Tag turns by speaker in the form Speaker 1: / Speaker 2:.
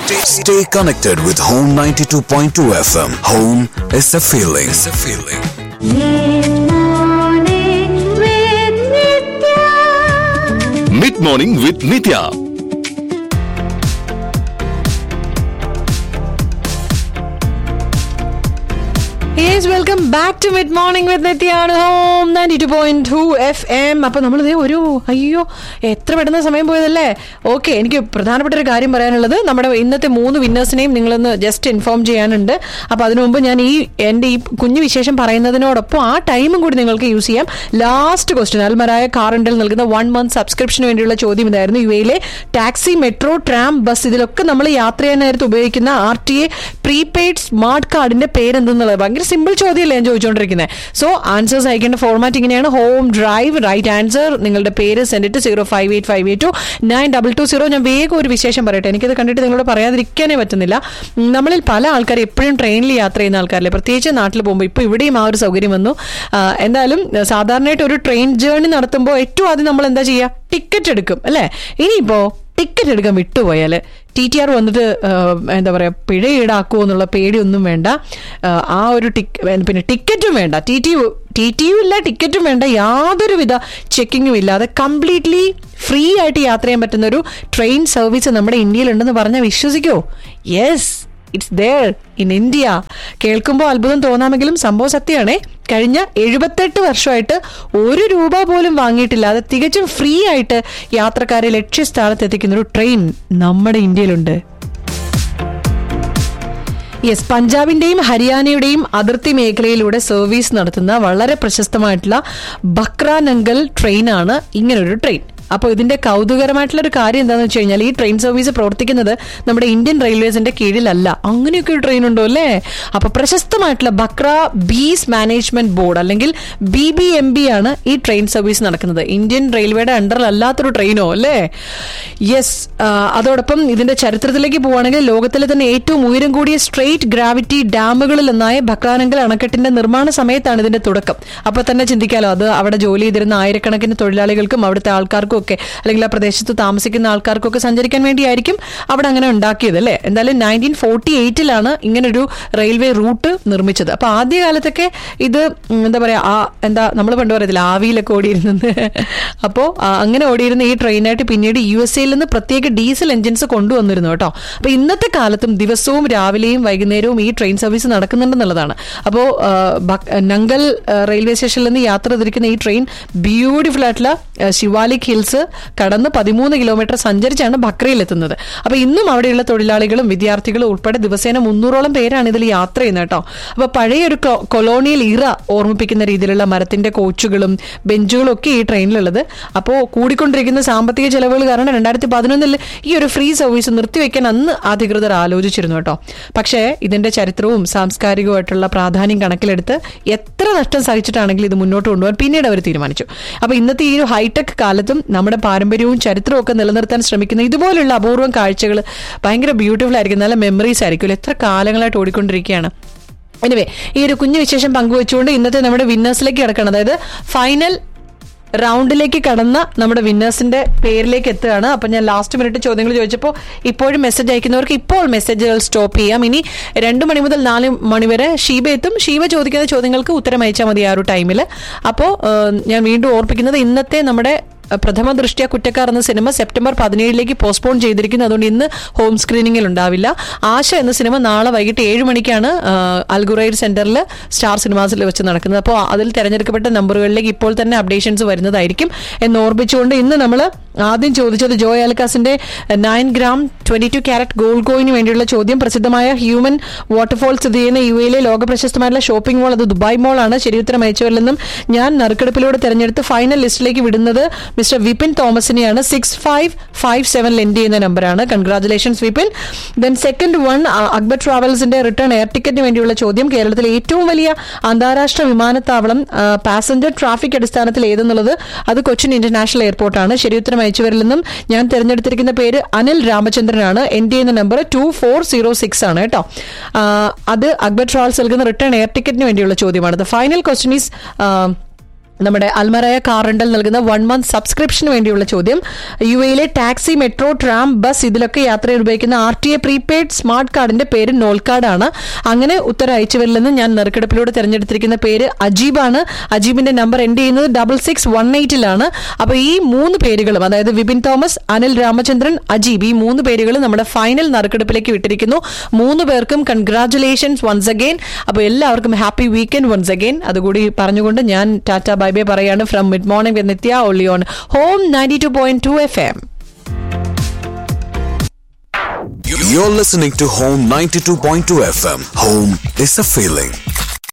Speaker 1: Stay, stay connected with Home 92.2 FM. Home is a feeling. It's a feeling.
Speaker 2: Mid morning with Nithya
Speaker 3: yes welcome back to mid morning with നിത്യാണ് home ninety two point two F M അപ്പൊ നമ്മളിത് ഒരു അയ്യോ എത്ര പെട്ടെന്ന് സമയം പോയതല്ലേ okay എനിക്ക് പ്രധാനപ്പെട്ട ഒരു കാര്യം പറയാനുള്ളത് നമ്മുടെ ഇന്നത്തെ മൂന്ന് വിന്നേഴ്സിനെയും നിങ്ങളൊന്ന് ജസ്റ്റ് ഇൻഫോം ചെയ്യാനുണ്ട് അപ്പൊ അതിനു മുമ്പ് ഞാൻ ഈ എന്റെ ഈ കുഞ്ഞു വിശേഷം പറയുന്നതിനോടൊപ്പം ആ ടൈമും കൂടി നിങ്ങൾക്ക് യൂസ് ചെയ്യാം ലാസ്റ്റ് ക്വസ്റ്റ്യൻ അൽമരായ കാറിൻഡിൽ നൽകുന്ന വൺ മന്ത് സബ്സ്ക്രിപ്ഷന് വേണ്ടിയുള്ള ചോദ്യം ഇതായിരുന്നു യു എയിലെ ടാക്സി മെട്രോ ട്രാം ബസ് ഇതിലൊക്കെ നമ്മൾ യാത്ര ചെയ്യാൻ നേരത്ത് ഉപയോഗിക്കുന്ന R T A prepaid smart കാർഡിന്റെ പേരെന്തെന്നുള്ളത് ഭയങ്കര സിമ്പിൾ ചോദ്യമല്ലേ ഞാൻ ചോദിച്ചുകൊണ്ടിരിക്കുന്നത് സോ ആൻസേഴ്സ് അയക്കേണ്ട ഫോർമാറ്റ് ഇങ്ങനെയാണ് ഹോം ഡ്രൈവ് റൈറ്റ് ആൻസർ നിങ്ങളുടെ പേര് send to zero five eight five eight two nine double two zero ഞാൻ വേഗം ഒരു വിശേഷം പറയട്ടെ എനിക്കത് കണ്ടിട്ട് നിങ്ങളോട് പറയാതിരിക്കാനേ പറ്റുന്നില്ല ഉം, നമ്മളിൽ പല ആൾക്കാർ എപ്പോഴും ട്രെയിനിൽ യാത്ര ചെയ്യുന്ന ആൾക്കാരല്ലേ പ്രത്യേകിച്ച് നാട്ടിൽ പോകുമ്പോൾ ഇപ്പോൾ ഇവിടെയും ആ ഒരു സൗകര്യം വന്നു ആ, എന്തായാലും സാധാരണയായിട്ട് ഒരു ട്രെയിൻ ജേർണി നടത്തുമ്പോൾ ഏറ്റവും ആദ്യം നമ്മൾ എന്താ ചെയ്യുക ടിക്കറ്റ് എടുക്കും അല്ലേ ഇനിയിപ്പോ ടിക്കറ്റ് എടുക്കാൻ വിട്ടുപോയാൽ ടി ടി ആർ വന്നിട്ട് ആ, എന്താ പറയുക പിഴ ഈടാക്കുമോ എന്നുള്ള പേടിയൊന്നും വേണ്ട ആ, ആ ഒരു ടിക് പിന്നെ ടിക്കറ്റും വേണ്ട ടി ടി ടി ടിയും ഇല്ല ടിക്കറ്റും വേണ്ട യാതൊരുവിധ ചെക്കിങ്ങും ഇല്ലാതെ കംപ്ലീറ്റ്ലി ഫ്രീ ആയിട്ട് യാത്ര ചെയ്യാൻ പറ്റുന്ന ഒരു ട്രെയിൻ സർവീസ് നമ്മുടെ ഇന്ത്യയിലുണ്ടെന്ന് പറഞ്ഞാൽ വിശ്വസിക്കോ yes it's there in India കേൾക്കുമ്പോൾ അത്ഭുതം തോന്നാമെങ്കിലും സംഭവം സത്യമാണേ കഴിഞ്ഞ എഴുപത്തെട്ട് വർഷമായിട്ട് ഒരു രൂപ പോലും വാങ്ങിയിട്ടില്ലാതെ തികച്ചും ഫ്രീ ആയിട്ട് യാത്രക്കാരെ ലക്ഷ്യസ്ഥാനത്ത് എത്തിക്കുന്ന ഒരു ട്രെയിൻ നമ്മുടെ ഇന്ത്യയിലുണ്ട് യെസ് പഞ്ചാബിന്റെയും ഹരിയാനയുടെയും അതിർത്തി മേഖലയിലൂടെ സർവീസ് നടത്തുന്ന വളരെ പ്രശസ്തമായിട്ടുള്ള ബക്രാനങ്കൽ ട്രെയിനാണ് ഇങ്ങനൊരു ട്രെയിൻ അപ്പോൾ ഇതിന്റെ കൗതുകരമായിട്ടുള്ള ഒരു കാര്യം എന്താണെന്ന് വെച്ച് കഴിഞ്ഞാൽ ഈ ട്രെയിൻ സർവീസ് പ്രവർത്തിക്കുന്നത് നമ്മുടെ ഇന്ത്യൻ റെയിൽവേസിന്റെ കീഴിലല്ല അങ്ങനെയൊക്കെ ഒരു ട്രെയിൻ ഉണ്ടോ അല്ലേ അപ്പൊ പ്രശസ്തമായിട്ടുള്ള ബക്ര ബീസ് മാനേജ്മെന്റ് ബോർഡ് അല്ലെങ്കിൽ ബി ബി എം ബി ആണ് ഈ ട്രെയിൻ സർവീസ് നടക്കുന്നത് ഇന്ത്യൻ റെയിൽവേയുടെ അണ്ടറിൽ അല്ലാത്തൊരു ട്രെയിനോ അല്ലേ യെസ് അതോടൊപ്പം ഇതിന്റെ ചരിത്രത്തിലേക്ക് പോവുകയാണെങ്കിൽ ലോകത്തിലെ തന്നെ ഏറ്റവും ഉയരം കൂടിയ സ്ട്രെയിറ്റ് ഗ്രാവിറ്റി ഡാമുകളിൽ ഒന്നായ ഭക്രാനങ്കൽ അണക്കെട്ടിന്റെ നിർമ്മാണ സമയത്താണ് ഇതിന്റെ തുടക്കം അപ്പൊ തന്നെ ചിന്തിക്കാലോ അത് അവിടെ ജോലി ചെയ്തിരുന്ന ആയിരക്കണക്കിന് തൊഴിലാളികൾക്കും അവിടുത്തെ ആൾക്കാർക്കും ഒക്കെ അല്ലെങ്കിൽ ആ പ്രദേശത്ത് താമസിക്കുന്ന ആൾക്കാർക്കും ഒക്കെ സഞ്ചരിക്കാൻ വേണ്ടിയായിരിക്കും അവിടെ അങ്ങനെ ഉണ്ടാക്കിയത് അല്ലേ എന്തായാലും നയൻറ്റീൻ ഫോർട്ടി എയ്റ്റിലാണ് ഇങ്ങനൊരു റെയിൽവേ റൂട്ട് നിർമ്മിച്ചത് അപ്പൊ ആദ്യകാലത്തൊക്കെ ഇത് ഉം, എന്താ പറയാ ആ എന്താ നമ്മൾ പണ്ട് പറയത്തില്ല ആവിയിലൊക്കെ ഓടിയിരുന്നത് അപ്പോൾ അങ്ങനെ ഓടിയിരുന്ന ഈ ട്രെയിനായിട്ട് പിന്നീട് യു എസ് എയിൽ നിന്ന് പ്രത്യേക ഡീസൽ എഞ്ചിൻസ് കൊണ്ടുവന്നിരുന്നു കേട്ടോ അപ്പൊ ഇന്നത്തെ കാലത്തും ദിവസവും രാവിലെയും വൈകുന്നേരവും ഈ ട്രെയിൻ സർവീസ് നടക്കുന്നുണ്ടെന്നുള്ളതാണ് അപ്പോൾ നങ്കൽ ആ, റെയിൽവേ സ്റ്റേഷനിൽ നിന്ന് യാത്ര തിരിക്കുന്ന ഈ ട്രെയിൻ ബ്യൂട്ടിഫുൾ ആയിട്ടുള്ള ആ, ശിവാലിക് ഹിൽസ് കടന്ന് പതിമൂന്ന് കിലോമീറ്റർ സഞ്ചരിച്ചാണ് ബക്രയിൽ എത്തുന്നത് അപ്പൊ ഇന്നും അവിടെയുള്ള തൊഴിലാളികളും വിദ്യാർത്ഥികളും ഉൾപ്പെടെ ദിവസേന മുന്നൂറോളം പേരാണ് ഇതിൽ യാത്ര ചെയ്യുന്നത് കേട്ടോ അപ്പൊ പഴയ ഒരു കൊ- കൊളോണിയൽ ഇറ ഓർമ്മിപ്പിക്കുന്ന രീതിയിലുള്ള മരത്തിന്റെ കോച്ചുകളും ബെഞ്ചുകളും ഒക്കെ ഈ ട്രെയിനിലുള്ളത് അപ്പോൾ കൂടിക്കൊണ്ടിരിക്കുന്ന സാമ്പത്തിക ചെലവുകൾ കാരണം രണ്ടായിരത്തി പതിനൊന്നിൽ ഈ ഒരു ഫ്രീ സർവീസ് നിർത്തിവെക്കാൻ അന്ന് അധികൃതർ ആലോചിച്ചിരുന്നു കേട്ടോ പക്ഷേ ഇതിന്റെ ചരിത്രവും സാംസ്കാരികവുമായിട്ടുള്ള പ്രാധാന്യം കണക്കിലെടുത്ത് എത്ര നഷ്ടം സഹിച്ചിട്ടാണെങ്കിലും ഇത് മുന്നോട്ട് കൊണ്ടുപോകാൻ പിന്നീട് അവർ തീരുമാനിച്ചു അപ്പൊ ഇന്നത്തെ ഈ ഒരു ഹൈടെക് കാലത്തും നമ്മുടെ പാരമ്പര്യവും ചരിത്രവും ഒക്കെ നിലനിർത്താൻ ശ്രമിക്കുന്ന ഇതുപോലുള്ള അപൂർവം കാഴ്ചകൾ ഭയങ്കര ബ്യൂട്ടിഫുൾ ആയിരിക്കും നല്ല മെമ്മറീസ് ആയിരിക്കും എത്ര കാലങ്ങളായിട്ട് ഓടിക്കൊണ്ടിരിക്കുകയാണ് എനിവേ ഈ ഒരു കുഞ്ഞു വിശേഷം പങ്കുവെച്ചുകൊണ്ട് ഇന്നത്തെ നമ്മുടെ വിന്നേഴ്സിലേക്ക് കിടക്കണം അതായത് ഫൈനൽ റൗണ്ടിലേക്ക് കടന്ന നമ്മുടെ വിന്നേഴ്സിന്റെ പേരിലേക്ക് എത്തുകയാണ് അപ്പൊ ഞാൻ ലാസ്റ്റ് മിനിറ്റ് ചോദ്യങ്ങൾ ചോദിച്ചപ്പോൾ ഇപ്പോഴും മെസ്സേജ് അയക്കുന്നവർക്ക് ഇപ്പോൾ മെസ്സേജുകൾ സ്റ്റോപ്പ് ചെയ്യാം ഇനി രണ്ട് മണി മുതൽ നാല് മണി വരെ ഷീബ എത്തും ഷീബ ചോദിക്കുന്ന ചോദ്യങ്ങൾക്ക് ഉത്തരം അയച്ചാൽ മതി ആ ഒരു ടൈമിൽ അപ്പോൾ ഞാൻ വീണ്ടും ഓർപ്പിക്കുന്നത് ഇന്നത്തെ നമ്മുടെ പ്രഥമ ദൃഷ്ട്യ കുറ്റക്കാർ എന്ന സിനിമ സെപ്റ്റംബർ പതിനേഴിലേക്ക് പോസ്റ്റ്പോൺ ചെയ്തിരിക്കുന്നു അതുകൊണ്ട് ഇന്ന് ഹോം സ്ക്രീനിങ്ങിൽ ഉണ്ടാവില്ല ആശ എന്ന സിനിമ നാളെ വൈകിട്ട് ഏഴ് മണിക്കാണ് അൽഗുറൈഡ് സെന്ററിൽ സ്റ്റാർ സിനിമാസിൽ വെച്ച് നടക്കുന്നത് അപ്പോൾ അതിൽ തിരഞ്ഞെടുക്കപ്പെട്ട നമ്പറുകളിലേക്ക് ഇപ്പോൾ തന്നെ അപ്ഡേഷൻസ് വരുന്നതായിരിക്കും എന്ന് ഓർമ്മിച്ചുകൊണ്ട് ഇന്ന് നമ്മൾ ആദ്യം ചോദിച്ചത് ജോയ് ആൽക്കാസിന്റെ nine gram twenty two carat gold കോയിന് വേണ്ടിയുള്ള ചോദ്യം പ്രസിദ്ധമായ ഹ്യൂമൻ വാട്ടർഫോൾ സ്ഥിതി ചെയ്യുന്ന യു എയിലെ ലോക പ്രശസ്തമായിട്ടുള്ള ഷോപ്പിംഗ് മോൾ അത് ദുബായ് മോളാണ് ശരിയുത്തരം അയച്ചവരിൽ നിന്നും ഞാൻ നറുക്കെടുപ്പിലൂടെ തെരഞ്ഞെടുത്ത് ഫൈനൽ ലിസ്റ്റിലേക്ക് വിടുന്നത് മിസ്റ്റർ വിപിൻ തോമസിനെയാണ് six five five seven end ചെയ്യുന്ന നമ്പറാണ് congratulations Vipin then second one Akbar ട്രാവൽസിന്റെ റിട്ടേൺ എയർ ടിക്കറ്റിന് വേണ്ടിയുള്ള ചോദ്യം കേരളത്തിലെ ഏറ്റവും വലിയ അന്താരാഷ്ട്ര വിമാനത്താവളം പാസഞ്ചർ ട്രാഫിക് അടിസ്ഥാനത്തിൽ ഏതെന്നുള്ളത് അത് കൊച്ചിൻ ഇന്റർനാഷണൽ എയർപോർട്ടാണ് ശരിയുത്തരം അയച്ചവരിൽ നിന്നും ഞാൻ തിരഞ്ഞെടുത്തിരിക്കുന്ന പേര് അനിൽ രാമചന്ദ്രനാണ് എൻഡ് ചെയ്യുന്ന number two four zero six ആണ് കേട്ടോ ആ, അത് അക്ബർ ട്രാവൽസ് നൽകുന്ന റിട്ടേൺ എയർ ടിക്കറ്റിന് വേണ്ടിയുള്ള ചോദ്യമാണ് ദ ഫൈനൽ ക്വസ്റ്റ്യൻ ഈസ് നമ്മുടെ അൽമറായ കാർ റെന്റൽ നൽകുന്ന വൺ മന്ത് സബ്സ്ക്രിപ്ഷന് വേണ്ടിയുള്ള ചോദ്യം യു എയിലെ ടാക്സി മെട്രോ ട്രാം ബസ് ഇതിലൊക്കെ യാത്രയിൽ ഉപയോഗിക്കുന്ന R T A prepaid smart കാർഡിന്റെ പേര് നോൾ കാർഡാണ് അങ്ങനെ ഉത്തരം അയച്ചുവരിൽ നിന്ന് ഞാൻ നെറുക്കെടുപ്പിലൂടെ തിരഞ്ഞെടുത്തിരിക്കുന്ന പേര് അജീബാണ് അജീബിന്റെ നമ്പർ എൻഡ് ചെയ്യുന്നത് ഡബിൾ സിക്സ് വൺ എയ്റ്റിലാണ് അപ്പൊ ഈ മൂന്ന് പേരുകളും അതായത് വിപിൻ തോമസ് അനിൽ രാമചന്ദ്രൻ അജീബ് ഈ മൂന്ന് പേരുകളും നമ്മുടെ ഫൈനൽ നറുക്കെടുപ്പിലേക്ക് വിട്ടിരിക്കുന്നു മൂന്ന് പേർക്കും കൺഗ്രാറ്റുലേഷൻസ് വൺസ് അഗെയിൻ അപ്പോൾ എല്ലാവർക്കും ഹാപ്പി വീക്കെൻഡ് വൺസ് അഗെയിൻ അതുകൂടി പറഞ്ഞുകൊണ്ട് ഞാൻ ടാറ്റ ബൈ ബൈ പറയാണ് from mid morning with Nithya only on home ninety two point two F M
Speaker 1: You're listening to Home 92.2 FM. Home is a feeling.